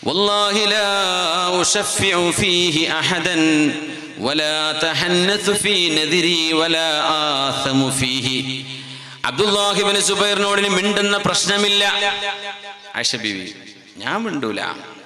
والله لا أشفع فيه أحدا ولا تحنث في نذري ولا آثم فيه അബ്ദുല്ലാഹിബിന് സുബൈറിനോടിന് മിണ്ടുന്ന പ്രശ്നമില്ല ആയിഷ ബീവി ഞാൻ മിണ്ടൂല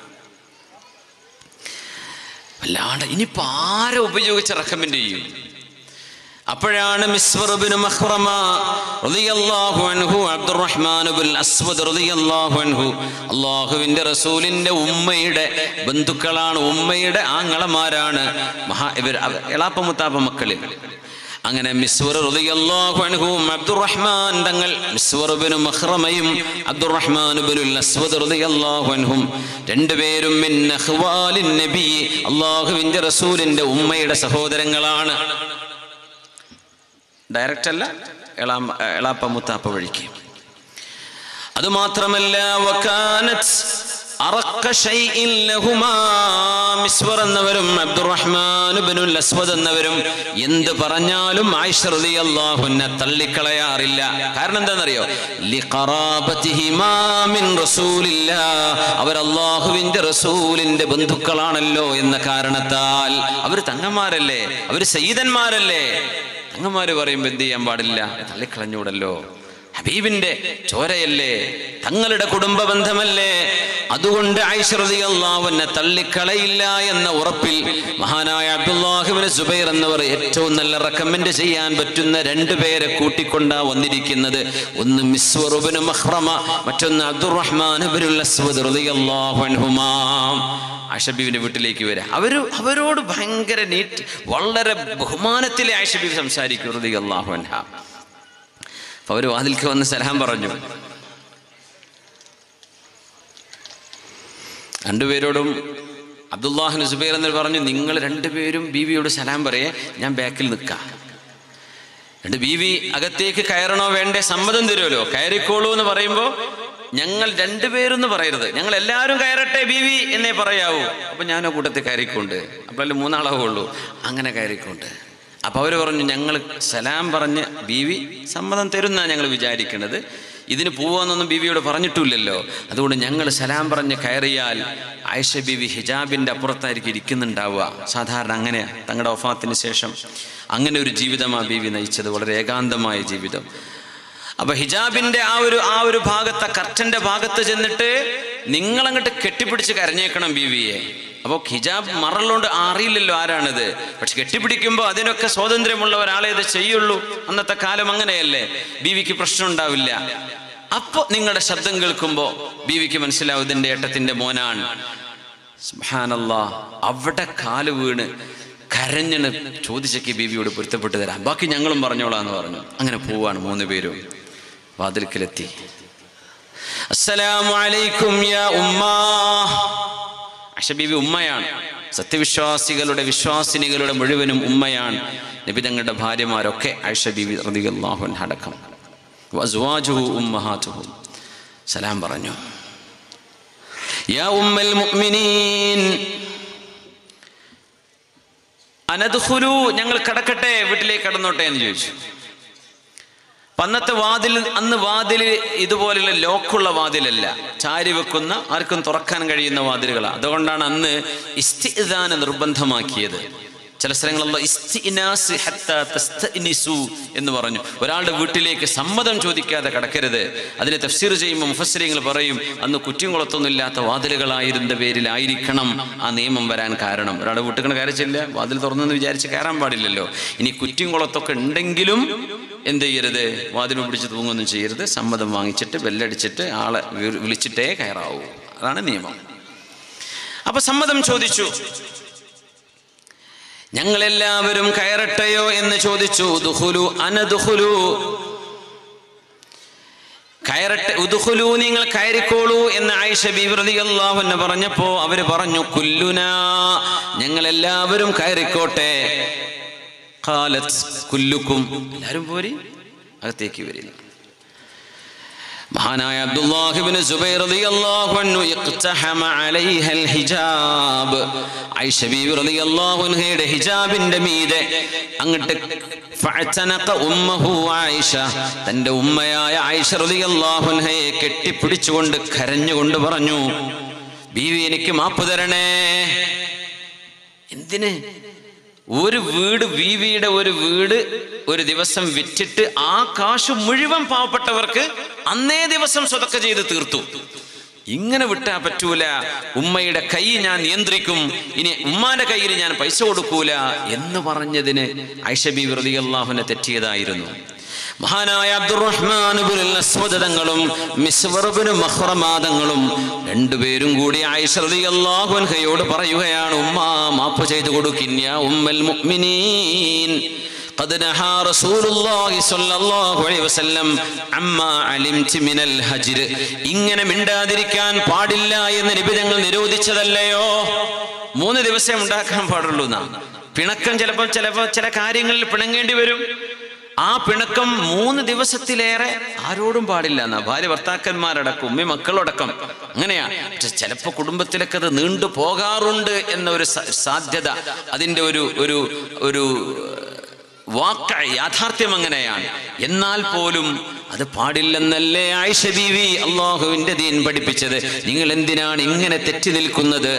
വല്ലാണ്ട് ഇനിയിപ്പോ ആരെ ഉപയോഗിച്ച് റെക്കമെൻഡ് ചെയ്യും അപ്പോഴാണ് മിസ്വറുബിന് മഹ്റമ റളിയല്ലാഹു അൻഹു അബ്ദുറഹ്മാൻ ബിൻ അസ്വദ് റളിയല്ലാഹു അൻഹു അല്ലാഹുവിന്റെ റസൂലിന്റെ ഉമ്മയുടെ ബന്ധുക്കളാണ് ഉമ്മയുടെ ആങ്ങളമാരാണ് മഹാ ഇവർ അവ- എളാപ്പ മുത്താപ്പ മക്കളിൽ അങ്ങനെ മിസ്വർ റളിയല്ലാഹു അൻഹുവും അബ്ദുറഹ്മാൻ തങ്ങൾ മിസ്വർ ബിൻ മഖ്റമയും അബ്ദുറഹ്മാൻ ബിൻ അസ്വദ് റളിയല്ലാഹു അൻഹും രണ്ടുപേരും മിൻ അഖ്വാലിൻ നബി അല്ലാഹുവിന്റെ റസൂലിന്റെ ഉമ്മയുടെ സഹോദരങ്ങളാണ് ഡയറക്റ്റ് അല്ല എളാം എളാപ്പ മുത്താപ്പ വഴിക്ക് അതുമാത്രമല്ല വകാനത്ത് അറക്ക ശൈഇൻ ലഹുമാ മിസ്വർ എന്നവരും അബ്ദുറഹ്മാൻ ഇബ്നുൽ അസ്വദ് എന്നവരും എന്ത് പറഞ്ഞാലും ആയിഷ റളിയല്ലാഹു അൻഹ തള്ളിക്കളയാറില്ല കാരണം എന്താണെന്നറിയോ ലിഖറാബതിഹിമാ മിൻ റസൂലില്ലാ അവർ അല്ലാഹുവിന്റെ റസൂലിന്റെ ബന്ധുക്കളാണല്ലോ എന്ന കാരണത്താൽ അവർ തങ്ങന്മാരല്ലേ അവർ സയ്യിദന്മാരല്ലേ തങ്ങന്മാര് പറയുമ്പോ എന്ത് ചെയ്യാൻ പാടില്ല തള്ളിക്കളഞ്ഞൂടല്ലോ ഹബീബിന്റെ ചോരയല്ലേ തങ്ങളുടെ കുടുംബ ബന്ധമല്ലേ അതുകൊണ്ട് ഐശ്വറിയാവുന്നെ തള്ളിക്കളയില്ല എന്ന ഉറപ്പിൽ മഹാനായ അബ്ദുല്ലാഹിബിന് സുബൈർ എന്നവർ ഏറ്റവും നല്ല റെക്കമെൻഡ് ചെയ്യാൻ പറ്റുന്ന രണ്ടു പേരെ കൂട്ടിക്കൊണ്ടാ വന്നിരിക്കുന്നത് ഒന്ന് മിസ്വറുബിന് മഹ്റമ മറ്റൊന്ന് അബ്ദുറഹ്മാൻ അസ്വദ് റളിയല്ലാഹു അൻഹുമാ ആഷബീബിന്റെ വീട്ടിലേക്ക് വരിക അവര് അവരോട് ഭയങ്കര നീറ്റ് വളരെ ബഹുമാനത്തിലെ ആഷബീബ് സംസാരിക്കും റതി അള്ളാഹു അൻഹ അപ്പൊ അവര് വാതിൽക്ക് വന്ന് സലാം പറഞ്ഞു രണ്ടുപേരോടും അബ്ദുല്ലാഹിന് സുബൈർ എന്ന് പറഞ്ഞു നിങ്ങൾ രണ്ടുപേരും ബീവിയോട് സലാം പറയേ ഞാൻ ബാക്കിൽ നിൽക്കാം രണ്ട് ബീവി അകത്തേക്ക് കയറണോ വേണ്ടേ സമ്മതം തരുമല്ലോ കയറിക്കോളൂ എന്ന് പറയുമ്പോൾ ഞങ്ങൾ രണ്ടുപേരെന്ന് പറയരുത് ഞങ്ങൾ എല്ലാവരും കയറട്ടെ ബീവി എന്നേ പറയാവൂ അപ്പൊ ഞാൻ ആ കൂട്ടത്തിൽ കയറിക്കൊണ്ട് അപ്പോഴല്ലേ മൂന്നാളാവുള്ളൂ അങ്ങനെ കയറിക്കൊണ്ട് അപ്പൊ അവര് പറഞ്ഞു ഞങ്ങൾ സലാം പറഞ്ഞ് ബീവി സമ്മതം തരുന്ന ഞങ്ങൾ വിചാരിക്കുന്നത് ഇതിന് പോവാന്നൊന്നും ബീവിയോട് പറഞ്ഞിട്ടില്ലല്ലോ അതുകൊണ്ട് ഞങ്ങൾ സലാം പറഞ്ഞ് കയറിയാൽ ആയിഷ ബീവി ഹിജാബിന്റെ അപ്പുറത്തായിരിക്കും ഇരിക്കുന്നുണ്ടാവുക സാധാരണ അങ്ങനെ തങ്ങളുടെ ഒഫാത്തിന് ശേഷം അങ്ങനെ ഒരു ജീവിതമാണ് ബീവി നയിച്ചത് വളരെ ഏകാന്തമായ ജീവിതം അപ്പൊ ഹിജാബിന്റെ ആ ഒരു ആ ഒരു ഭാഗത്ത് ആ കർട്ടന്റെ ഭാഗത്ത് ചെന്നിട്ട് നിങ്ങൾ അങ്ങോട്ട് കെട്ടിപ്പിടിച്ച് കരഞ്ഞേക്കണം ബീവിയെ അപ്പോൾ ഹിജാബ് മറലുകൊണ്ട് അറിയില്ലല്ലോ ആരാണിത് പക്ഷെ കെട്ടിപ്പിടിക്കുമ്പോൾ അതിനൊക്കെ സ്വാതന്ത്ര്യമുള്ള ഒരാളെ ഇത് ചെയ്യുള്ളൂ അന്നത്തെ കാലം അങ്ങനെയല്ലേ ബീവിക്ക് പ്രശ്നം ഉണ്ടാവില്ല അപ്പോൾ നിങ്ങളുടെ ശബ്ദം കേൾക്കുമ്പോൾ ബീവിക്ക് മനസ്സിലാവും ഇതിന്റെ ഏട്ടത്തിന്റെ മോനാണ് സുബ്ഹാനല്ലാ അവിടെ കാല് വീണ് കരഞ്ഞിന് ചോദിച്ചൊക്കെ ബീവിയോട് പൊരുത്തപ്പെട്ട് തരാം ബാക്കി ഞങ്ങളും പറഞ്ഞോളാന്ന് പറഞ്ഞു അങ്ങനെ പോവാണ് മൂന്ന് പേരും വാതിൽക്കലെത്തി അസ്സലാമു അലൈക്കും യാ ഉമ്മാ ആയിഷ ബീവി ഉമ്മയാണ് സത്യവിശ്വാസികളുടെ വിശ്വാസിനികളുടെ മുഴുവനും ഉമ്മയാണ് നബി തങ്ങളുടെ ഭാര്യമാരൊക്കെ ആയിഷ ബീവി റളിയല്ലാഹു അൻഹ അടക്കം വസ്വാജുഹു ഉമ്മഹാതുഹു സലാം പറഞ്ഞു യാ ഉമ്മൽ മുഅ്മിനീൻ അനദ്ഖുലു ഞങ്ങൾ കടക്കട്ടെ വീട്ടിലേക്ക് കടന്നോട്ടെ എന്ന് ചോദിച്ചു അപ്പൊ അന്നത്തെ വാതിൽ അന്ന് വാതിൽ ഇതുപോലുള്ള ലോക്കുള്ള വാതിലല്ല ചാരി വെക്കുന്ന ആർക്കും തുറക്കാൻ കഴിയുന്ന വാതിലുകളാണ് അതുകൊണ്ടാണ് അന്ന് ഇസ്തിദാന നിർബന്ധമാക്കിയത് ചില സ്ഥലങ്ങളുള്ള ഇസ്തിനാസ് ഹത്താ തസ്തഇനിസു എന്ന് പറഞ്ഞു ഒരാളുടെ വീട്ടിലേക്ക് സമ്മതം ചോദിക്കാതെ കടക്കരുത് അതിനെ തഫ്സീർ ചെയ്യുമ്പോൾ മുഫസ്സിരിങ്ങൾ പറയും അന്ന് കുറ്റിയും ഇല്ലാത്ത വാതിലുകളായിരുന്ന പേരിലായിരിക്കണം ആ നിയമം വരാൻ കാരണം ഒരാളുടെ വീട്ടിൽ കയറിച്ചില്ല വാതിൽ തുറന്നെന്ന് വിചാരിച്ച് കയറാൻ പാടില്ലല്ലോ ഇനി കുറ്റിയും കുളത്തൊക്കെ ഉണ്ടെങ്കിലും എന്ത് ചെയ്യരുത് വാതിൽ പിടിച്ച് തൂങ്ങൊന്നും ചെയ്യരുത് സമ്മതം വാങ്ങിച്ചിട്ട് ബെല്ലടിച്ചിട്ട് ആളെ വി- വിളിച്ചിട്ടേ കയറാവൂ അതാണ് നിയമം അപ്പൊ സമ്മതം ചോദിച്ചു ഞങ്ങളെല്ലാവരും കയറട്ടെയോ എന്ന് ചോദിച്ചു ദുഹുലു അനദുഹുലു കയറട്ടെ ഉദുഹുലു നിങ്ങൾ കയറിക്കോളൂ എന്ന് ആയിഷ ബിവൃതി അള്ളാഹുന്നെ പറഞ്ഞപ്പോ അവര് പറഞ്ഞു കുല്ലുന ഞങ്ങൾ എല്ലാവരും കയറിക്കോട്ടെ ഖാലത്ത് കുല്ലുക്കും എല്ലാവരും പോരി അകത്തേക്ക് വരില്ല മഹാനായ അബ്ദുല്ലാഹിബ്നു സുബൈർ റളിയല്ലാഹു അൻഹു ഇഖ്തഹമ അലൈഹൽ ഹിജാബ് ആയിഷ ബീവി റളിയല്ലാഹു അൻഹയുടെ ഹിജാബിന്റെ മീതെ അങ്ങോട്ട് ഫഅതനഖ ഉമ്മഹു ആയിഷ തന്റെ ഉമ്മയായ ആയിഷ റളിയല്ലാഹു അൻഹയെ കെട്ടിപ്പിടിച്ചുകൊണ്ട് കരഞ്ഞുകൊണ്ട് പറഞ്ഞു ബീവി എനിക്ക് മാപ്പ് തരണേ എന്തിന് ഒരു വീട് ബീവിയുടെ ഒരു വീട് ഒരു ദിവസം വിറ്റിട്ട് ആ കാശ് മുഴുവൻ പാവപ്പെട്ടവർക്ക് അന്നേ ദിവസം സ്വതക്ക ചെയ്ത് തീർത്തു ഇങ്ങനെ വിട്ടാ പറ്റൂല ഉമ്മയുടെ കൈ ഞാൻ നിയന്ത്രിക്കും ഇനി ഉമ്മാന്റെ കയ്യിൽ ഞാൻ പൈസ കൊടുക്കൂല എന്ന് പറഞ്ഞതിന് ഐഷബി വെറുതെ അള്ളാഹുനെ തെറ്റിയതായിരുന്നു മഹാനായ അബ്ദുറഹ്മാൻ ഇബ്നുൽ അസ്വദ് തങ്ങളും മിസ്വർ ഇബ്നു മഖ്റമ തങ്ങളും രണ്ടുപേരും കൂടി ആയിഷ റളിയല്ലാഹു അൻഹയോട് പറയുകയാണ് ഉമ്മ മാപ്പ് ചെയ്തു കൊടുക്കിൻ യാ ഉമ്മൽ മുഅ്മിനീൻ قد نهى رسول الله صلى الله عليه وسلم عما علمت من الهجر ഇങ്ങനെ മിണ്ടാതിരിക്കാൻ പാടില്ല എന്ന് നിബിധങ്ങൾ നിരോധിച്ചതല്ലയോ മൂന്ന് ദിവസം ഉണ്ടാക്കാൻ പാടുള്ളൂ നാം പിണക്കം ചിലപ്പോൾ ചിലപ്പോൾ ചില കാര്യങ്ങളിൽ പിണങ്ങേണ്ടി വരും ആ പിണക്കം മൂന്ന് ദിവസത്തിലേറെ ആരോടും പാടില്ല എന്നാ ഭാര്യ ഭർത്താക്കന്മാരടക്കം ഉമ്മ മക്കളടക്കം അങ്ങനെയാ പക്ഷെ ചിലപ്പോൾ കുടുംബത്തിലൊക്കെ അത് നീണ്ടു പോകാറുണ്ട് എന്ന ഒരു സ- സാധ്യത അതിൻ്റെ ഒരു ഒരു ഒരു വാക്ക യാഥാർത്ഥ്യം അങ്ങനെയാണ് എന്നാൽ പോലും അത് പാടില്ലെന്നല്ലേ ആയിഷ ബീവി അള്ളാഹുവിന്റെ ദീൻ പഠിപ്പിച്ചത് നിങ്ങൾ എന്തിനാണ് ഇങ്ങനെ തെറ്റി നിൽക്കുന്നത്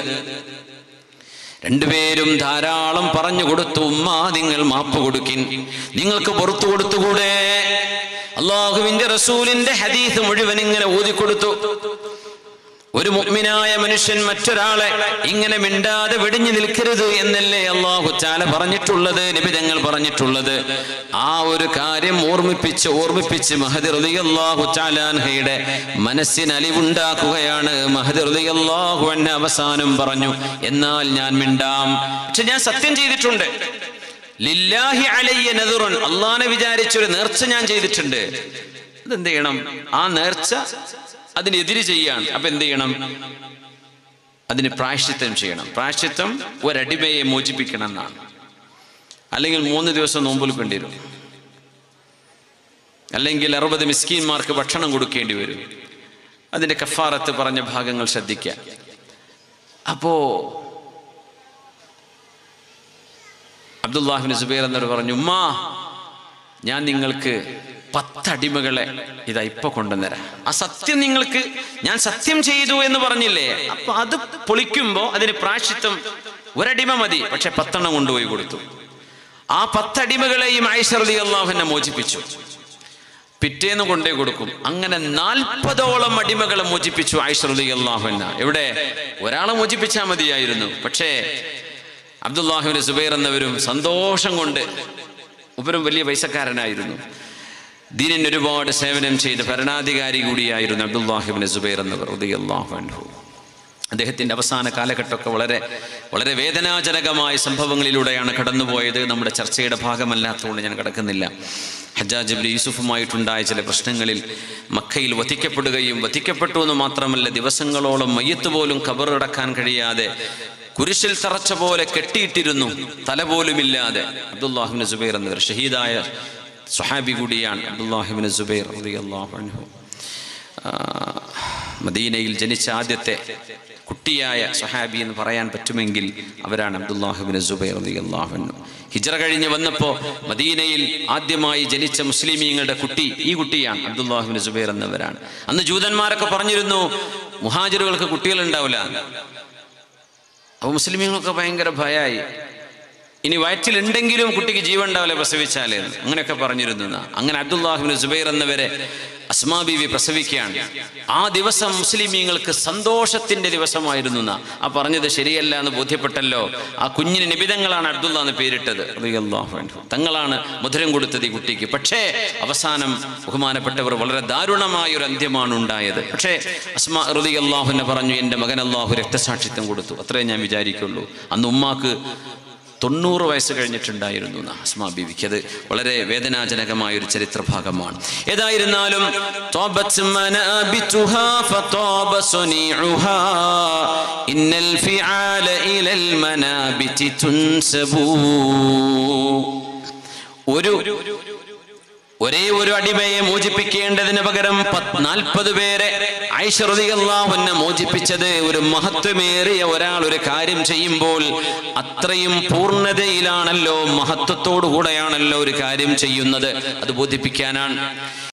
രണ്ടുപേരും ധാരാളം പറഞ്ഞു കൊടുത്തു ഉമ്മ നിങ്ങൾ മാപ്പ് കൊടുക്കിൻ നിങ്ങൾക്ക് പുറത്തു കൊടുത്തുകൂടെ അള്ളാഹുവിന്റെ റസൂലിന്റെ ഹദീസ് മുഴുവൻ ഇങ്ങനെ ഊതിക്കൊടുത്തു ഒരു മുഅ്മിനായ മനുഷ്യൻ മറ്റൊരാളെ ഇങ്ങനെ മിണ്ടാതെ വെടിഞ്ഞു നിൽക്കരുത് എന്നല്ലേ അള്ളാഹു ചാല പറഞ്ഞിട്ടുള്ളത് നിബിതങ്ങൾ പറഞ്ഞിട്ടുള്ളത് ആ ഒരു കാര്യം ഓർമ്മിപ്പിച്ച് ഓർമ്മിപ്പിച്ച് മഹദി റളിയല്ലാഹു ചാലാൻഹയുടെ മനസ്സിന് അലിവുണ്ടാക്കുകയാണ് മഹദി റളിയല്ലാഹു അൻഹ അവസാനം പറഞ്ഞു എന്നാൽ ഞാൻ മിണ്ടാം പക്ഷെ ഞാൻ സത്യം ചെയ്തിട്ടുണ്ട് ലില്ലാഹി അലയ്യ നദുറുൻ അള്ളാനെ വിചാരിച്ചൊരു നേർച്ച ഞാൻ ചെയ്തിട്ടുണ്ട് അതെന്ത് ചെയ്യണം ആ നേർച്ച അതിനെതിര് ചെയ്യാൻ അപ്പൊ എന്ത് ചെയ്യണം അതിന് പ്രായശ്ചിത്തം ചെയ്യണം പ്രായശ്ചിത്തം ഒരടിമയെ മോചിപ്പിക്കണം എന്നാണ് അല്ലെങ്കിൽ മൂന്ന് ദിവസം നോമ്പുൽക്കേണ്ടി വരും അല്ലെങ്കിൽ അറുപത് മിസ്കീന്മാർക്ക് ഭക്ഷണം കൊടുക്കേണ്ടി വരും അതിന്റെ കഫാറത്ത് പറഞ്ഞ ഭാഗങ്ങൾ ശ്രദ്ധിക്കുക അപ്പോ അബ്ദുല്ലാഹിബിൻ സുബൈർ എന്നവർ പറഞ്ഞു ഉമ്മാ ഞാൻ നിങ്ങൾക്ക് പത്തടിമകളെ ഇതാ ഇപ്പൊ കൊണ്ടുവന്നരാം ആ സത്യം നിങ്ങൾക്ക് ഞാൻ സത്യം ചെയ്തു എന്ന് പറഞ്ഞില്ലേ അപ്പൊ അത് പൊളിക്കുമ്പോ അതിന് പ്രാശിത്വം ഒരടിമ മതി പക്ഷെ പത്തെണ്ണം കൊണ്ടുപോയി കൊടുത്തു ആ പത്തടിമകളെയും ഐശ്വറലി അള്ളാഹുവിനെ മോചിപ്പിച്ചു പിറ്റേന്ന് കൊണ്ടേ കൊടുക്കും അങ്ങനെ നാൽപ്പതോളം അടിമകളെ മോചിപ്പിച്ചു ഐശ്വറലി അള്ളാഹുന എവിടെ ഒരാളെ മോചിപ്പിച്ചാൽ മതിയായിരുന്നു പക്ഷേ അബ്ദുല്ലാഹുവിന് സുബൈർ എന്നവരും സന്തോഷം കൊണ്ട് ഉപരും വലിയ പൈസക്കാരനായിരുന്നു ദീനിന് ഒരുപാട് സേവനം ചെയ്ത് ഭരണാധികാരി കൂടിയായിരുന്നു അബ്ദുല്ലാഹിബിൻ സുബൈർ എന്നവർ റളിയല്ലാഹു അൻഹു അദ്ദേഹത്തിൻ്റെ അവസാന കാലഘട്ടമൊക്കെ വളരെ വളരെ വേദനാജനകമായ സംഭവങ്ങളിലൂടെയാണ് കടന്നുപോയത് നമ്മുടെ ചർച്ചയുടെ ഭാഗമല്ലാത്തതുകൊണ്ട് ഞാൻ കിടക്കുന്നില്ല ഹജ്ജാജ് ഇബ്നു യൂസുഫുമായിട്ടുണ്ടായ ചില പ്രശ്നങ്ങളിൽ മക്കയിൽ വധിക്കപ്പെടുകയും വധിക്കപ്പെട്ടു എന്ന് മാത്രമല്ല ദിവസങ്ങളോളം മയ്യത്ത് പോലും കബറടക്കാൻ കഴിയാതെ കുരിശിൽ തറച്ച പോലെ കെട്ടിയിട്ടിരുന്നു തല പോലുമില്ലാതെ അബ്ദുല്ലാഹിബിൻ സുബൈർ എന്നവർ ഷഹീദായ സുഹാബി കൂടിയാണ് അബ്ദുല്ലാഹിബിൻ സുബൈർ റളിയല്ലാഹു അൻഹു ആ, മദീനയിൽ ജനിച്ച ആദ്യത്തെ കുട്ടിയായ സുഹാബി എന്ന് പറയാൻ പറ്റുമെങ്കിൽ അവരാണ് അബ്ദുല്ലാഹിബിൻ സുബൈർ റളിയല്ലാഹു അൻഹു ഹിജ്റ കഴിഞ്ഞ് വന്നപ്പോൾ മദീനയിൽ ആദ്യമായി ജനിച്ച മുസ്ലിമീങ്ങളുടെ കുട്ടി ഈ കുട്ടിയാണ് അബ്ദുല്ലാഹിബിൻ സുബൈർ എന്നവരാണ് അന്ന് ജൂതന്മാരൊക്കെ പറഞ്ഞിരുന്നു മുഹാജിറുകൾക്ക് കുട്ടികളുണ്ടാവില്ല അപ്പോൾ മുസ്ലിമീങ്ങൾക്ക് ഭയങ്കര ഭയമായി ഇനി വയറ്റിലുണ്ടെങ്കിലും കുട്ടിക്ക് ജീവൻ ഉണ്ടാവില്ല പ്രസവിച്ചാലേ എന്ന്. അങ്ങനെയൊക്കെ പറഞ്ഞിരുന്നു എന്നാ. അങ്ങനെ അബ്ദുല്ലാഹിബിൻ സുബൈർ എന്നവരെ അസ്മാ ബീവി പ്രസവിക്കുകയാണ് ആ ദിവസം മുസ്ലിമീങ്ങൾക്ക് സന്തോഷത്തിന്റെ ദിവസമായിരുന്നു എന്നാ. ആ പറഞ്ഞത് ശരിയല്ല എന്ന് ബോധ്യപ്പെട്ടല്ലോ ആ കുഞ്ഞിന് നിബിതങ്ങളാണ് അബ്ദുള്ള എന്ന് പേരിട്ടത് റളിയല്ലാഹു അൻഹു. തങ്ങളാണ് മധുരം കൊടുത്തത് ഈ കുട്ടിക്ക് പക്ഷേ അവസാനം ബഹുമാനപ്പെട്ടവർ വളരെ ദാരുണമായ ഒരു അന്ത്യമാണ് ഉണ്ടായത് പക്ഷേ അസ്മാ റുദി അള്ളാഹുനെ പറഞ്ഞു എൻ്റെ മകൻ അള്ളാഹു രക്തസാക്ഷിത്വം കൊടുത്തു അത്രേ ഞാൻ വിചാരിക്കുള്ളൂ അന്ന് ഉമ്മാക്ക് തൊണ്ണൂറ് വയസ്സ് കഴിഞ്ഞിട്ടുണ്ടായിരുന്നു എന്ന് അസ്മാ ബീവിക്ക് അത് വളരെ വേദനാജനകമായ ഒരു ചരിത്ര ഭാഗമാണ് ഏതായിരുന്നാലും طابت منابتها فطاب صنيعها إن الفعال إلى المنابت تنسب ഒരു ഒരേ ഒരു അടിമയെ മോചിപ്പിക്കേണ്ടതിന് പകരം നാൽപ്പത് പേരെ ഐശ്വറിയല്ലാഹുന്നെ മോചിപ്പിച്ചത് ഒരു മഹത്വമേറിയ ഒരാൾ ഒരു കാര്യം ചെയ്യുമ്പോൾ അത്രയും പൂർണ്ണതയിലാണല്ലോ മഹത്വത്തോടു കൂടെയാണല്ലോ ഒരു കാര്യം ചെയ്യുന്നത് അത് ബോധിപ്പിക്കാനാണ്